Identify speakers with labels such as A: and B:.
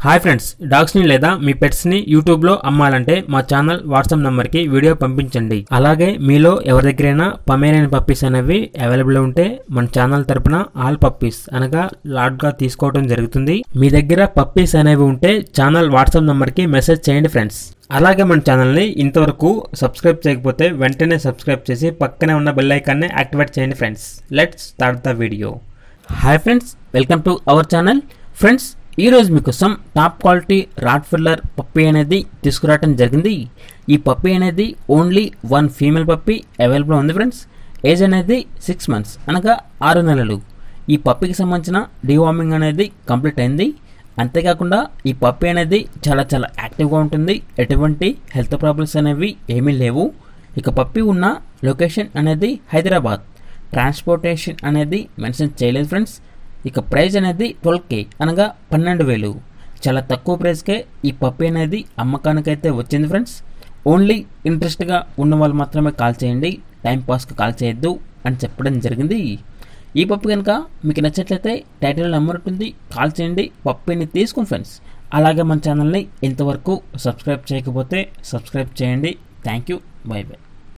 A: hi friends డాగ్స్ని లేదా మీ పెట్స్ని యూట్యూబ్లో అమ్మాలంటే మా ఛానల్ వాట్సాప్ నెంబర్కి వీడియో పంపించండి అలాగే మీలో ఎవరి దగ్గరైనా పమేరియన్ పప్పీస్ అనేవి అవైలబుల్ ఉంటే మన ఛానల్ తరపున ఆల్ పప్పీస్ అనగా లాట్గా తీసుకోవడం జరుగుతుంది మీ దగ్గర పప్పీస్ అనేవి ఉంటే ఛానల్ వాట్సాప్ నెంబర్కి మెసేజ్ చేయండి ఫ్రెండ్స్ అలాగే మన ఛానల్ని ఇంతవరకు సబ్స్క్రైబ్ చేయకపోతే వెంటనే సబ్స్క్రైబ్ చేసి పక్కనే ఉన్న బెల్ ఐకాన్ని యాక్టివేట్ చేయండి friends let's start the video hi friends welcome to our channel friends ఈరోజు మీకోసం top quality rottweiler puppy అనేది తీసుకురావడం జరిగింది ఈ పప్పీ అనేది only one female puppy available ఉంది ఫ్రెండ్స్ ఏజ్ అనేది సిక్స్ మంత్స్ అనగా ఆరు నెలలు ఈ పప్పీకి సంబంధించిన డివార్మింగ్ అనేది కంప్లీట్ అయింది అంతేకాకుండా ఈ పప్పీ అనేది చాలా చాలా యాక్టివ్గా ఉంటుంది ఎటువంటి హెల్త్ ప్రాబ్లమ్స్ అనేవి ఏమీ లేవు ఇక పప్పీ ఉన్న లొకేషన్ అనేది హైదరాబాద్ ట్రాన్స్పోర్టేషన్ అనేది మెన్షన్ చేయలేదు ఫ్రెండ్స్ ఇక ప్రైస్ అనేది ట్వెల్వ్ కే అనగా పన్నెండు వేలు చాలా తక్కువ ప్రైస్కే ఈ పప్పి అనేది అమ్మకానికైతే వచ్చింది ఫ్రెండ్స్ ఓన్లీ ఇంట్రెస్ట్గా ఉన్న వాళ్ళు మాత్రమే కాల్ చేయండి టైం పాస్కి కాల్ చేయొద్దు అని చెప్పడం జరిగింది ఈ పప్పు కనుక మీకు నచ్చట్లయితే టైటిల్ నెంబర్ ఉంటుంది కాల్ చేయండి పప్పిని తీసుకుని ఫ్రెండ్స్ అలాగే మన ఛానల్ని ఇంతవరకు సబ్స్క్రైబ్ చేయకపోతే సబ్స్క్రైబ్ చేయండి థ్యాంక్ యూ బై బై